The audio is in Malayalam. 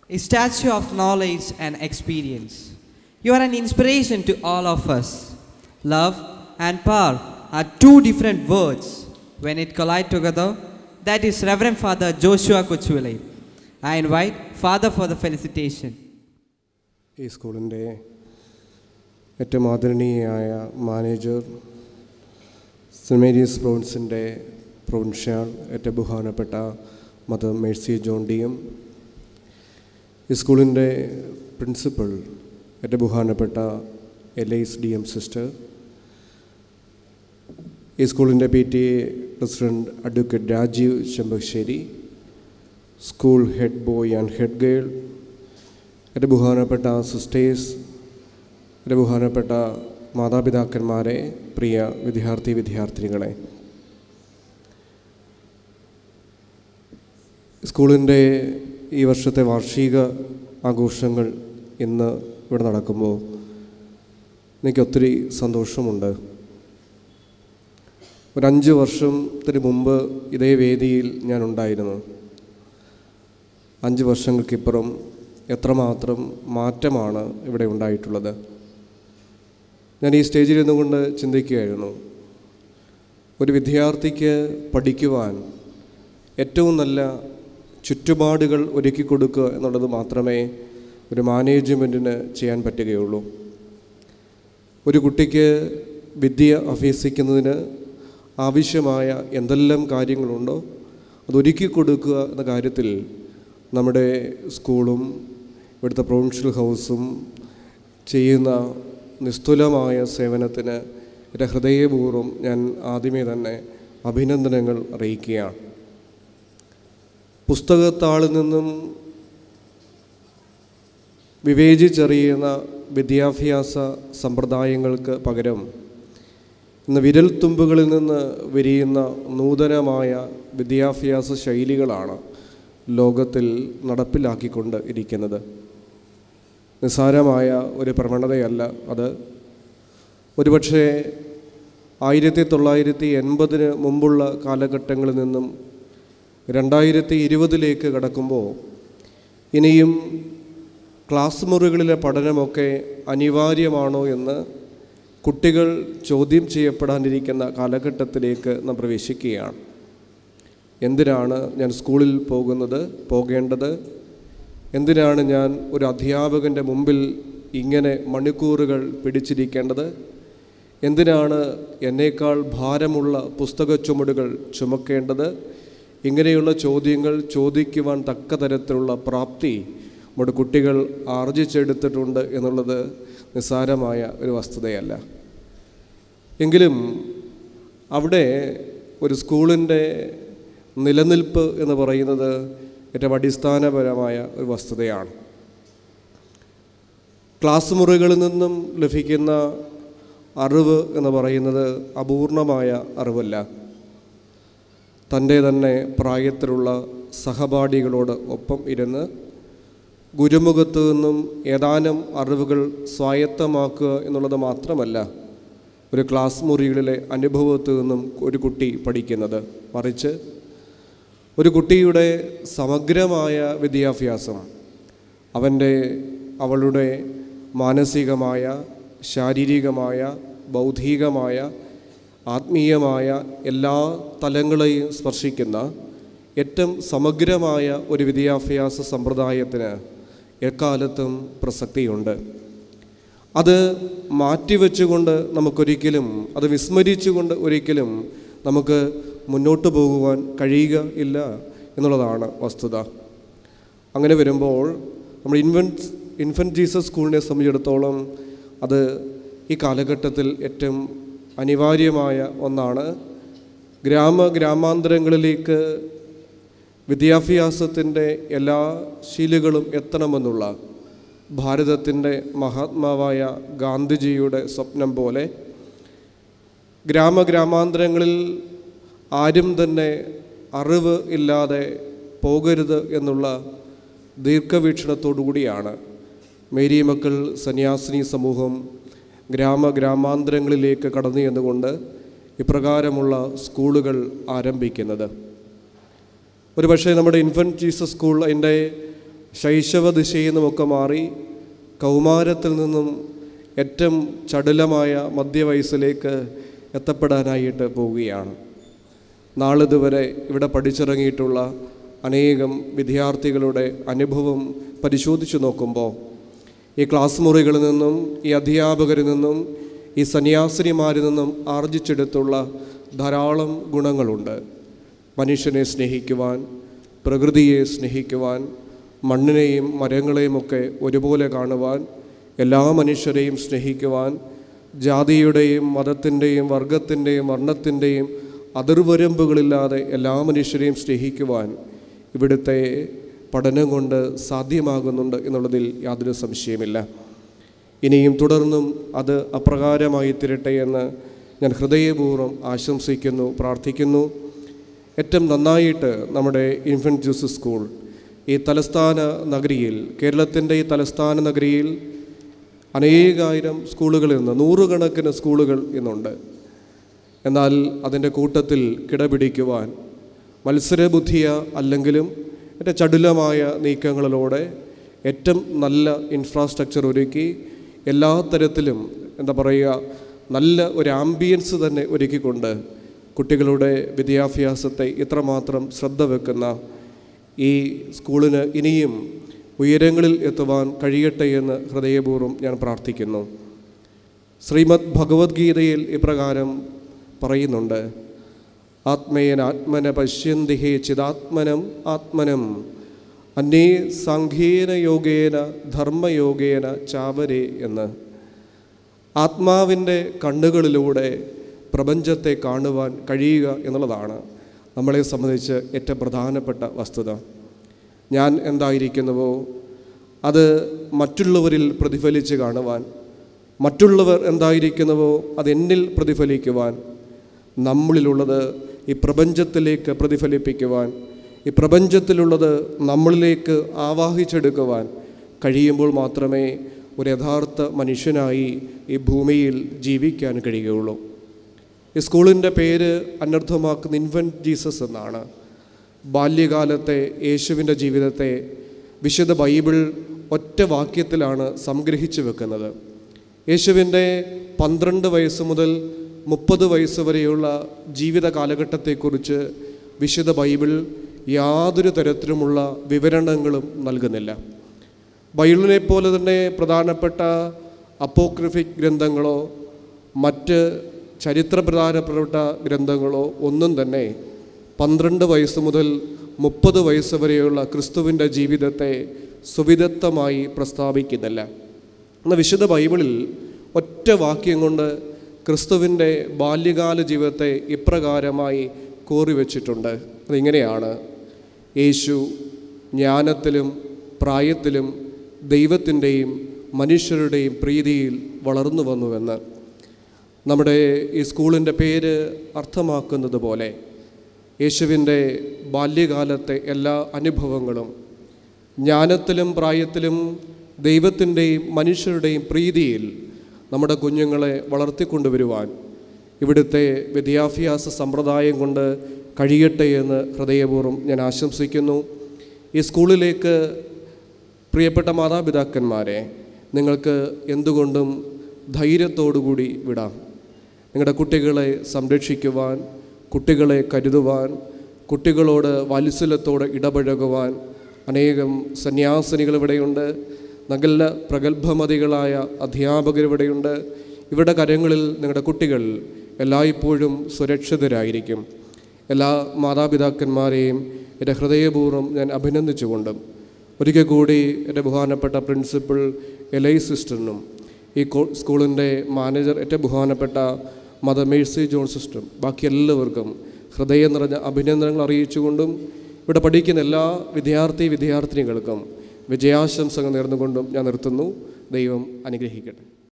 a statue of knowledge and experience. You are an inspiration to all of us. Love and power are two different words. When it collide together, that is Reverend Father Joshua Kuchule. I invite Father for the felicitation. ഈ സ്കൂളിൻ്റെ ഏറ്റവും ആദരണീയയായ മാനേജർ സെൻറ് മേരീസ് പ്രൊവിൻസിൻ്റെ പ്രൊവിൻഷ്യൽ ഏറ്റവും ബഹുമാനപ്പെട്ട മദർ മേഴ്സി ജോണ്ടിയും ഈ സ്കൂളിൻ്റെ പ്രിൻസിപ്പൽ ഏറ്റവും ബഹുമാനപ്പെട്ട എൽ ഐസ് ഡി എം സിസ്റ്റർ ഈ സ്കൂളിൻ്റെ P T A president advocate Rajeev Chempassery school head boy and head girl എൻ്റെ ബഹുമാനപ്പെട്ട സിസ്റ്റേഴ്സ് എൻ്റെ ബഹുമാനപ്പെട്ട മാതാപിതാക്കന്മാരെ പ്രിയ വിദ്യാർത്ഥി വിദ്യാർത്ഥിനികളെ സ്കൂളിൻ്റെ ഈ വർഷത്തെ വാർഷിക ആഘോഷങ്ങൾ ഇന്ന് ഇവിടെ നടക്കുമ്പോൾ എനിക്ക് ഒത്തിരി സന്തോഷമുണ്ട് ഒരു അഞ്ച് വർഷത്തിന് മുമ്പ് ഇതേ വേദിയിൽ ഞാൻ ഉണ്ടായിരുന്നു അഞ്ച് വർഷങ്ങൾക്കിപ്പുറം എത്രമാത്രം മാറ്റമാണ് ഇവിടെ ഉണ്ടായിട്ടുള്ളത് ഞാൻ ഈ സ്റ്റേജിൽ നിന്നുകൊണ്ട് ചിന്തിക്കുകയായിരുന്നു ഒരു വിദ്യാർത്ഥിക്ക് പഠിക്കുവാൻ ഏറ്റവും നല്ല ചുറ്റുപാടുകൾ ഒരുക്കി കൊടുക്കുക എന്നുള്ളത് മാത്രമേ ഒരു മാനേജ്മെൻറ്റിന് ചെയ്യാൻ പറ്റുകയുള്ളൂ ഒരു കുട്ടിക്ക് വിദ്യ അഭ്യസിക്കുന്നതിന് ആവശ്യമായ എന്തെല്ലാം കാര്യങ്ങളുണ്ടോ അതൊരുക്കി കൊടുക്കുക എന്ന കാര്യത്തിൽ നമ്മുടെ സ്കൂളും ഇവിടുത്തെ പ്രൊവിൻഷ്യൽ ഹൗസും ചെയ്യുന്ന നിസ്തുലമായ സേവനത്തിന് എൻ്റെ ഹൃദയപൂർവ്വം ഞാൻ ആദ്യമേ തന്നെ അഭിനന്ദനങ്ങൾ അറിയിക്കുകയാണ് പുസ്തകത്താളിൽ നിന്നും വിവേചിച്ചറിയുന്ന വിദ്യാഭ്യാസ സമ്പ്രദായങ്ങൾക്ക് പകരം ഇന്ന് വിരൽത്തുമ്പുകളിൽ നിന്ന് വിരിയുന്ന നൂതനമായ വിദ്യാഭ്യാസ ശൈലികളാണ് ലോകത്തിൽ നടപ്പിലാക്കിക്കൊണ്ട് ഇരിക്കുന്നത് നിസ്സാരമായ ഒരു പ്രവണതയല്ല അത് ഒരുപക്ഷെ ആയിരത്തി തൊള്ളായിരത്തി എൺപതിന് മുമ്പുള്ള കാലഘട്ടങ്ങളിൽ നിന്നും രണ്ടായിരത്തി ഇരുപതിലേക്ക് കടക്കുമ്പോൾ ഇനിയും ക്ലാസ് മുറികളിലെ പഠനമൊക്കെ അനിവാര്യമാണോ എന്ന് കുട്ടികൾ ചോദ്യം ചെയ്യപ്പെടാനിരിക്കുന്ന കാലഘട്ടത്തിലേക്ക് നാം പ്രവേശിക്കുകയാണ് എന്തിനാണ് ഞാൻ സ്കൂളിൽ പോകുന്നത് പോകേണ്ടത് എന്തിനാണ് ഞാൻ ഒരു അധ്യാപകൻ്റെ മുമ്പിൽ ഇങ്ങനെ മണിക്കൂറുകൾ പിടിച്ചിരിക്കേണ്ടത് എന്തിനാണ് എന്നേക്കാൾ ഭാരമുള്ള പുസ്തക ചുമടുകൾ ചുമക്കേണ്ടത് ഇങ്ങനെയുള്ള ചോദ്യങ്ങൾ ചോദിക്കുവാൻ തക്ക തരത്തിലുള്ള പ്രാപ്തി നമ്മുടെ കുട്ടികൾ ആർജിച്ചെടുത്തിട്ടുണ്ട് എന്നുള്ളത് നിസ്സാരമായ ഒരു വസ്തുതയല്ല എങ്കിലും അവിടെ ഒരു സ്കൂളിൻ്റെ നിലനിൽപ്പ് എന്ന് പറയുന്നത് ഏറ്റവും അടിസ്ഥാനപരമായ ഒരു വസ്തുതയാണ് ക്ലാസ് മുറികളിൽ നിന്നും ലഭിക്കുന്ന അറിവ് എന്ന് പറയുന്നത് അപൂർണമായ അറിവല്ല തൻ്റെ തന്നെ പ്രായത്തിലുള്ള സഹപാഠികളോട് ഒപ്പം ഇരുന്ന് ഗുരുമുഖത്തു നിന്നും ഏതാനും അറിവുകൾ സ്വായത്തമാക്കുക എന്നുള്ളത് മാത്രമല്ല ഒരു ക്ലാസ് മുറികളിലെ അനുഭവത്തിൽ നിന്നും ഒരു കുട്ടി പഠിക്കുന്നത് മറിച്ച് ഒരു കുട്ടിയുടെ സമഗ്രമായ വിദ്യാഭ്യാസം അവൻ്റെ അവളുടെ മാനസികമായ ശാരീരികമായ ബൗദ്ധികമായ ആത്മീയമായ എല്ലാ തലങ്ങളെയും സ്പർശിക്കുന്ന ഏറ്റവും സമഗ്രമായ ഒരു വിദ്യാഭ്യാസ സമ്പ്രദായത്തിന് എക്കാലത്തും പ്രസക്തിയുണ്ട് അത് മാറ്റിവെച്ചുകൊണ്ട് നമുക്കൊരിക്കലും അത് വിസ്മരിച്ചുകൊണ്ട് ഒരിക്കലും നമുക്ക് മുന്നോട്ട് പോകുവാൻ കഴിയുക ഇല്ല എന്നുള്ളതാണ് വസ്തുത അങ്ങനെ വരുമ്പോൾ നമ്മൾ ഇൻവെൻറ്റ് ഇൻഫൻറ്റ് ജീസസ് സ്കൂളിനെ സംബന്ധിച്ചിടത്തോളം അത് ഈ കാലഘട്ടത്തിൽ ഏറ്റവും അനിവാര്യമായ ഒന്നാണ് ഗ്രാമ ഗ്രാമാന്തരങ്ങളിലേക്ക് വിദ്യാഭ്യാസത്തിൻ്റെ എല്ലാ ശീലുകളും എത്തണമെന്നുള്ള ഭാരതത്തിൻ്റെ മഹാത്മാവായ ഗാന്ധിജിയുടെ സ്വപ്നം പോലെ ഗ്രാമഗ്രാമാന്തരങ്ങളിൽ ആരും തന്നെ അറിവ് ഇല്ലാതെ പോകരുത് എന്നുള്ള ദീർഘവീക്ഷണത്തോടു കൂടിയാണ് മേരി മക്കൾ സന്യാസിനി സമൂഹം ഗ്രാമഗ്രാമാന്തരങ്ങളിലേക്ക് കടന്നു ചെന്നുകൊണ്ട് ഇപ്രകാരമുള്ള സ്കൂളുകൾ ആരംഭിക്കുന്നത് ഒരു പക്ഷേ നമ്മുടെ ഇൻഫൻറ്റ് ജീസസ് സ്കൂൾ അതിൻ്റെ ശൈശവ ദിശയിൽ നിന്നുമൊക്കെ മാറി കൗമാരത്തിൽ നിന്നും ഏറ്റവും ചടുലമായ മധ്യവയസ്സിലേക്ക് എത്തപ്പെടാനായിട്ട് പോവുകയാണ് നാളിതുവരെ ഇവിടെ പഠിച്ചിറങ്ങിയിട്ടുള്ള അനേകം വിദ്യാർത്ഥികളുടെ അനുഭവം പരിശോധിച്ചു നോക്കുമ്പോൾ ഈ ക്ലാസ് മുറികളിൽ നിന്നും ഈ അധ്യാപകരിൽ നിന്നും ഈ സന്യാസിനിമാരിൽ നിന്നും ആർജിച്ചെടുത്തുള്ള ധാരാളം ഗുണങ്ങളുണ്ട് മനുഷ്യനെ സ്നേഹിക്കുവാൻ പ്രകൃതിയെ സ്നേഹിക്കുവാൻ മണ്ണിനെയും മരങ്ങളെയും ഒക്കെ ഒരുപോലെ കാണുവാൻ എല്ലാ മനുഷ്യരെയും സ്നേഹിക്കുവാൻ ജാതിയുടെയും മതത്തിൻ്റെയും വർഗത്തിൻ്റെയും വർണ്ണത്തിൻ്റെയും അതിർവരമ്പുകളില്ലാതെ എല്ലാ മനുഷ്യരെയും സ്നേഹിക്കുവാൻ ഇവിടുത്തെ പഠനം കൊണ്ട് സാധ്യമാകുന്നുണ്ട് എന്നുള്ളതിൽ യാതൊരു സംശയമില്ല ഇനിയും തുടർന്നും അത് അപ്രകാരമായി തീരട്ടെ എന്ന് ഞാൻ ഹൃദയപൂർവ്വം ആശംസിക്കുന്നു പ്രാർത്ഥിക്കുന്നു ഏറ്റവും നന്നായിട്ട് നമ്മുടെ ഇൻഫൻറ്റ് ജ്യൂസ് സ്കൂൾ ഈ തലസ്ഥാന നഗരിയിൽ കേരളത്തിൻ്റെ ഈ തലസ്ഥാന നഗരിയിൽ അനേകായിരം സ്കൂളുകളിൽ നിന്ന് നൂറുകണക്കിന് സ്കൂളുകൾ ഇന്നുണ്ട് എന്നാൽ അതിൻ്റെ കൂട്ടത്തിൽ കിടപിടിക്കുവാൻ മത്സരബുദ്ധിയ അല്ലെങ്കിലും എൻ്റെ ചടുലമായ നീക്കങ്ങളിലൂടെ ഏറ്റവും നല്ല ഇൻഫ്രാസ്ട്രക്ചർ ഒരുക്കി എല്ലാ തരത്തിലും എന്താ പറയുക നല്ല ഒരു ആംബിയൻസ് തന്നെ ഒരുക്കിക്കൊണ്ട് കുട്ടികളുടെ വിദ്യാഭ്യാസത്തെ ഇത്രമാത്രം ശ്രദ്ധ വെക്കുന്ന ഈ സ്കൂളിന് ഇനിയും ഉയരങ്ങളിൽ എത്തുവാൻ കഴിയട്ടെ എന്ന് ഹൃദയപൂർവ്വം ഞാൻ പ്രാർത്ഥിക്കുന്നു ശ്രീമദ് ഭഗവത്ഗീതയിൽ ഇപ്രകാരം പറയുന്നുണ്ട് ആത്മേയൻ ആത്മന പശ്യന്തിഹേ ചിദാത്മനം ആത്മനം അന്യേ സാഖ്യേന യോഗേന ധർമ്മയോഗേന ചാവരേ എന്ന് ആത്മാവിൻ്റെ കണ്ണുകളിലൂടെ പ്രപഞ്ചത്തെ കാണുവാൻ കഴിയുക എന്നുള്ളതാണ് നമ്മളെ സംബന്ധിച്ച് ഏറ്റവും പ്രധാനപ്പെട്ട വസ്തുത ഞാൻ എന്തായിരിക്കുന്നുവോ അത് മറ്റുള്ളവരിൽ പ്രതിഫലിച്ച് കാണുവാൻ മറ്റുള്ളവർ എന്തായിരിക്കുന്നുവോ അത് എന്നിൽ പ്രതിഫലിക്കുവാൻ നമ്മളിലുള്ളത് ഈ പ്രപഞ്ചത്തിലേക്ക് പ്രതിഫലിപ്പിക്കുവാൻ ഈ പ്രപഞ്ചത്തിലുള്ളത് നമ്മളിലേക്ക് ആവാഹിച്ചെടുക്കുവാൻ കഴിയുമ്പോൾ മാത്രമേ ഒരു യഥാർത്ഥ മനുഷ്യനായി ഈ ഭൂമിയിൽ ജീവിക്കാൻ കഴിയുകയുള്ളൂ ഈ സ്കൂളിൻ്റെ പേര് അനർത്ഥമാക്കുന്ന ഇൻഫൻറ്റ് ജീസസ് എന്നാണ് ബാല്യകാലത്തെ യേശുവിൻ്റെ ജീവിതത്തെ വിശുദ്ധ ബൈബിൾ ഒറ്റ വാക്യത്തിലാണ് സംഗ്രഹിച്ചു വെക്കുന്നത് യേശുവിൻ്റെ പന്ത്രണ്ട് വയസ്സ് മുതൽ മുപ്പത് വയസ്സ് വരെയുള്ള ജീവിത കാലഘട്ടത്തെക്കുറിച്ച് വിശുദ്ധ ബൈബിൾ യാതൊരു തരത്തിലുമുള്ള വിവരണങ്ങളും നൽകുന്നില്ല ബൈബിളിനെ പോലെ തന്നെ പ്രധാനപ്പെട്ട അപ്പോക്രിഫിക് ഗ്രന്ഥങ്ങളോ മറ്റ് ചരിത്ര പ്രധാനപ്പെട്ട ഗ്രന്ഥങ്ങളോ ഒന്നും തന്നെ പന്ത്രണ്ട് വയസ്സ് മുതൽ മുപ്പത് വയസ്സ് വരെയുള്ള ക്രിസ്തുവിൻ്റെ ജീവിതത്തെ സുവിദഗ്ധമായി പ്രസ്താവിക്കുന്നില്ല എന്നാൽ വിശുദ്ധ ബൈബിളിൽ ഒറ്റ വാക്യം കൊണ്ട് ക്രിസ്തുവിൻ്റെ ബാല്യകാല ജീവിതത്തെ ഇപ്രകാരമായി കോറിവെച്ചിട്ടുണ്ട് അതിങ്ങനെയാണ് യേശു ജ്ഞാനത്തിലും പ്രായത്തിലും ദൈവത്തിൻ്റെയും മനുഷ്യരുടെയും പ്രീതിയിൽ വളർന്നു വന്നുവെന്ന് നമ്മുടെ ഈ സ്കൂളിൻ്റെ പേര് അർത്ഥമാക്കുന്നത് പോലെ യേശുവിൻ്റെ ബാല്യകാലത്തെ എല്ലാ അനുഭവങ്ങളും ജ്ഞാനത്തിലും പ്രായത്തിലും ദൈവത്തിൻ്റെയും മനുഷ്യരുടെയും പ്രീതിയിൽ നമ്മുടെ കുഞ്ഞുങ്ങളെ വളർത്തിക്കൊണ്ടുവരുവാൻ ഇവിടുത്തെ വിദ്യാഭ്യാസ സമ്പ്രദായം കൊണ്ട് കഴിയട്ടെ എന്ന് ഹൃദയപൂർവ്വം ഞാൻ ആശംസിക്കുന്നു ഈ സ്കൂളിലേക്ക് പ്രിയപ്പെട്ട മാതാപിതാക്കന്മാരെ നിങ്ങൾക്ക് എന്തുകൊണ്ടും ധൈര്യത്തോടുകൂടി വിടാം നിങ്ങളുടെ കുട്ടികളെ സംരക്ഷിക്കുവാൻ കുട്ടികളെ കരുതുവാൻ കുട്ടികളോട് വാത്സല്യത്തോടെ ഇടപഴകുവാൻ അനേകം സന്യാസിനികൾ ഇവിടെയുണ്ട് നല്ല പ്രഗത്ഭമതികളായ അധ്യാപകരിവിടെയുണ്ട് ഇവരുടെ കരങ്ങളിൽ നിങ്ങളുടെ കുട്ടികൾ എല്ലായ്പ്പോഴും സുരക്ഷിതരായിരിക്കും എല്ലാ മാതാപിതാക്കന്മാരെയും എൻ്റെ ഹൃദയപൂർവ്വം ഞാൻ അഭിനന്ദിച്ചുകൊണ്ടും ഒരിക്കൽ കൂടി എൻ്റെ ബഹുമാനപ്പെട്ട പ്രിൻസിപ്പൽ എലൈ സിസ്റ്ററിനും ഈ കോ- സ്കൂളിൻ്റെ മാനേജർ ഏറ്റവും ബഹുമാനപ്പെട്ട മദർ മേഴ്സി ജോൺ സിസ്റ്ററും ബാക്കി എല്ലാവർക്കും ഹൃദയം നിറഞ്ഞ അഭിനന്ദനങ്ങൾ അറിയിച്ചുകൊണ്ടും ഇവിടെ പഠിക്കുന്ന എല്ലാ വിദ്യാർത്ഥി വിദ്യാർത്ഥിനികൾക്കും വിജയാശംസകൾ നേർന്നുകൊണ്ടും ഞാൻ നിർത്തുന്നു ദൈവം അനുഗ്രഹിക്കട്ടെ